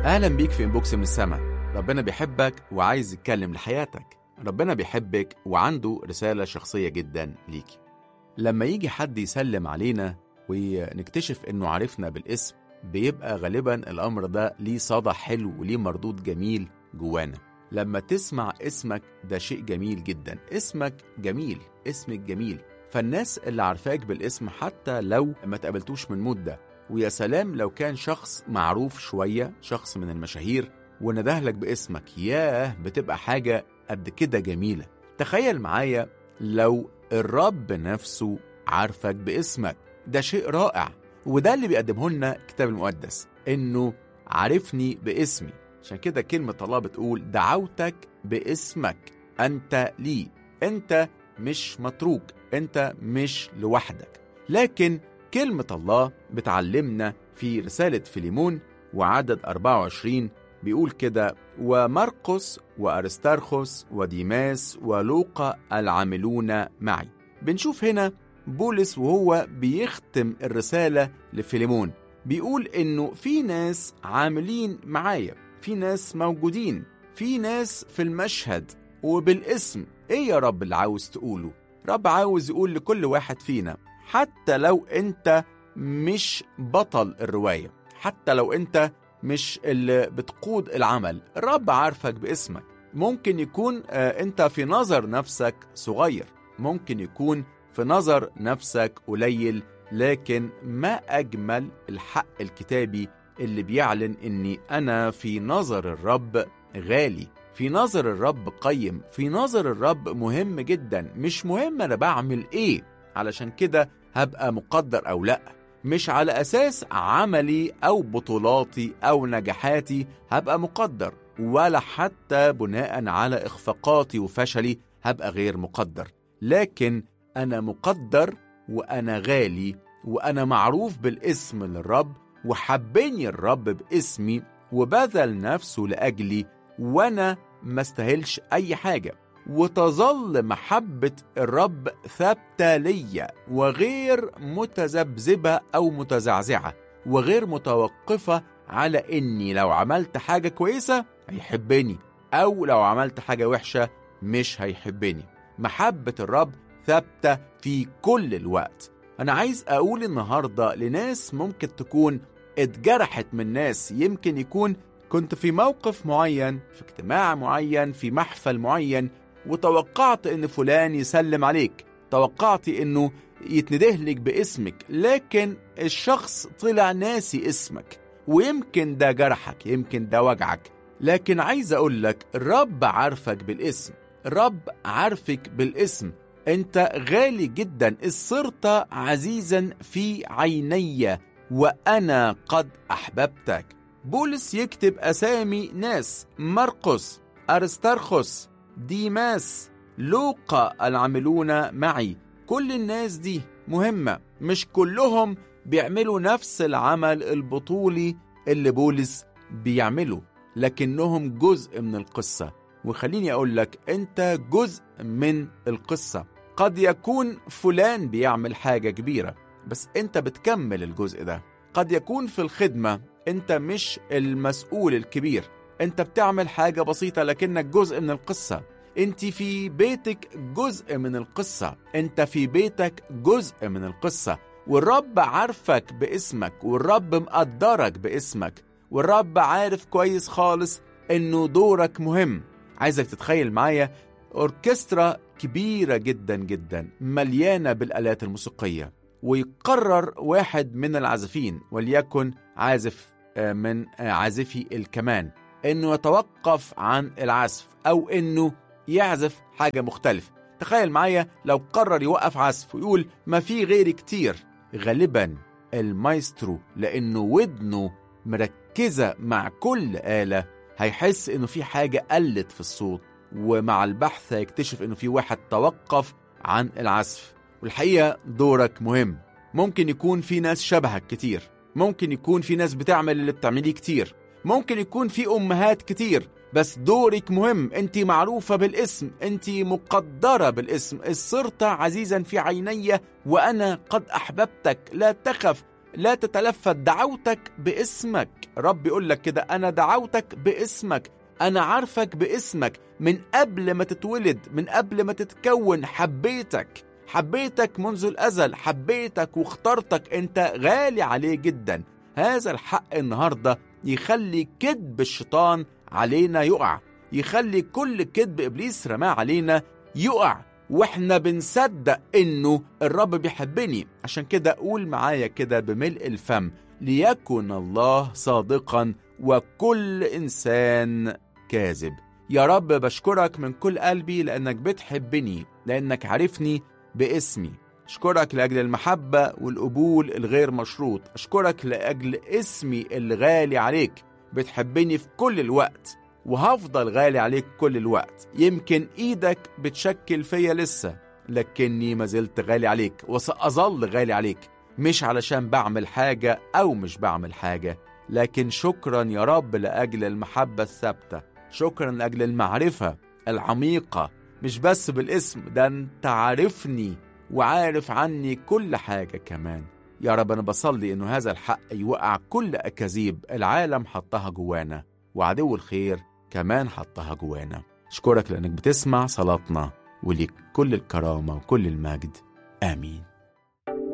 اهلا بيك في انبوكس من السما ربنا بيحبك وعايز يتكلم لحياتك ربنا بيحبك وعنده رسالة شخصية جدا ليكي لما يجي حد يسلم علينا ونكتشف انه عرفنا بالاسم بيبقى غالبا الامر ده ليه صدى حلو وليه مردود جميل جوانا لما تسمع اسمك ده شيء جميل جدا اسمك جميل اسمك جميل فالناس اللي عارفاك بالاسم حتى لو ما تقابلتوش من مدة ويا سلام لو كان شخص معروف شوية شخص من المشاهير وندهلك باسمك ياه بتبقى حاجة قد كده جميلة تخيل معايا لو الرب نفسه عارفك باسمك ده شيء رائع وده اللي بيقدمه لنا الكتاب المقدس انه عارفني باسمي عشان كده كلمة الله بتقول دعوتك باسمك انت لي انت مش متروك انت مش لوحدك لكن كلمة الله بتعلمنا في رسالة فيليمون وعدد 24 بيقول كده ومرقس وأرسترخس وديماس ولوقا العاملون معي بنشوف هنا بولس وهو بيختم الرسالة لفيليمون بيقول إنه في ناس عاملين معايا في ناس موجودين في ناس في المشهد وبالاسم إيه يا رب اللي عاوز تقوله رب عاوز يقول لكل واحد فينا حتى لو أنت مش بطل الرواية حتى لو أنت مش اللي بتقود العمل الرب عارفك باسمك ممكن يكون آه، انت في نظر نفسك صغير ممكن يكون في نظر نفسك قليل لكن ما اجمل الحق الكتابي اللي بيعلن اني انا في نظر الرب غالي في نظر الرب قيم في نظر الرب مهم جدا مش مهم انا بعمل ايه علشان كده هبقى مقدر او لا مش على أساس عملي أو بطولاتي أو نجاحاتي هبقى مقدر ولا حتى بناء على إخفاقاتي وفشلي هبقى غير مقدر لكن أنا مقدر وأنا غالي وأنا معروف بالاسم للرب وحبني الرب باسمي وبذل نفسه لأجلي وأنا ما استاهلش أي حاجة وتظل محبة الرب ثابتة ليا وغير متذبذبة أو متزعزعة وغير متوقفة على إني لو عملت حاجة كويسة هيحبني أو لو عملت حاجة وحشة مش هيحبني محبة الرب ثابتة في كل الوقت أنا عايز أقول النهاردة لناس ممكن تكون اتجرحت من ناس يمكن يكون كنت في موقف معين في اجتماع معين في محفل معين وتوقعت ان فلان يسلم عليك توقعت انه يتندهلك باسمك لكن الشخص طلع ناسي اسمك ويمكن ده جرحك يمكن ده وجعك لكن عايز اقول لك الرب عارفك بالاسم الرب عارفك بالاسم انت غالي اذ صرت عزيزا في عيني وانا قد احببتك بولس يكتب اسامي ناس مرقس ارسترخس ديماس لوقا العاملون معي كل الناس دي مهمة مش كلهم بيعملوا نفس العمل البطولي اللي بولس بيعمله لكنهم جزء من القصة وخليني أقول لك أنت جزء من القصة قد يكون فلان بيعمل حاجة كبيرة بس أنت بتكمل الجزء ده قد يكون في الخدمة أنت مش المسؤول الكبير أنت بتعمل حاجة بسيطة لكنك جزء من القصة أنت في بيتك جزء من القصة أنت في بيتك جزء من القصة والرب عارفك باسمك والرب مقدرك باسمك والرب عارف كويس خالص انه دورك مهم عايزك تتخيل معايا اوركسترا كبيره جدا جدا مليانه بالالات الموسيقيه ويقرر واحد من العازفين وليكن عازف آه، من آه، عازفي الكمان انه يتوقف عن العزف او انه يعزف حاجه مختلفه تخيل معايا لو قرر يوقف عزف ويقول ما في غيري كتير غالبا المايسترو لانه ودنه مركزه مع كل اله هيحس انه في حاجه قلت في الصوت ومع البحث هيكتشف انه في واحد توقف عن العزف والحقيقه دورك مهم ممكن يكون في ناس شبهك كتير ممكن يكون في ناس بتعمل اللي بتعمليه كتير ممكن يكون في امهات كتير بس دورك مهم انت معروفة بالاسم انت مقدرة بالاسم صرت عزيزا في عيني وانا قد احببتك لا تخف لا تتلفت دعوتك باسمك رب يقول لك كده أنا دعوتك باسمك أنا عارفك باسمك من قبل ما تتولد من قبل ما تتكون حبيتك حبيتك منذ الأزل حبيتك واخترتك أنت غالي عليه جدا هذا الحق النهاردة يخلي كذب الشيطان علينا يقع يخلي كل كذب إبليس رماه علينا يقع واحنا بنصدق انه الرب بيحبني عشان كده قول معايا كده بملء الفم ليكن الله صادقا وكل انسان كاذب يا رب بشكرك من كل قلبي لانك بتحبني لانك عارفني باسمي اشكرك لاجل المحبه والقبول الغير مشروط اشكرك لاجل اسمي الغالي عليك بتحبني في كل الوقت وهفضل غالي عليك كل الوقت يمكن ايدك بتشكل فيا لسه لكني ما زلت غالي عليك وسأظل غالي عليك مش علشان بعمل حاجة أو مش بعمل حاجة لكن شكرا يا رب لأجل المحبة الثابتة شكرا لأجل المعرفة العميقة مش بس بالاسم ده انت عارفني وعارف عني كل حاجة كمان يا رب أنا بصلي إنه هذا الحق يوقع كل أكاذيب العالم حطها جوانا وعدو الخير كمان حطها جوانا اشكرك لانك بتسمع صلاتنا وليك كل الكرامه وكل المجد امين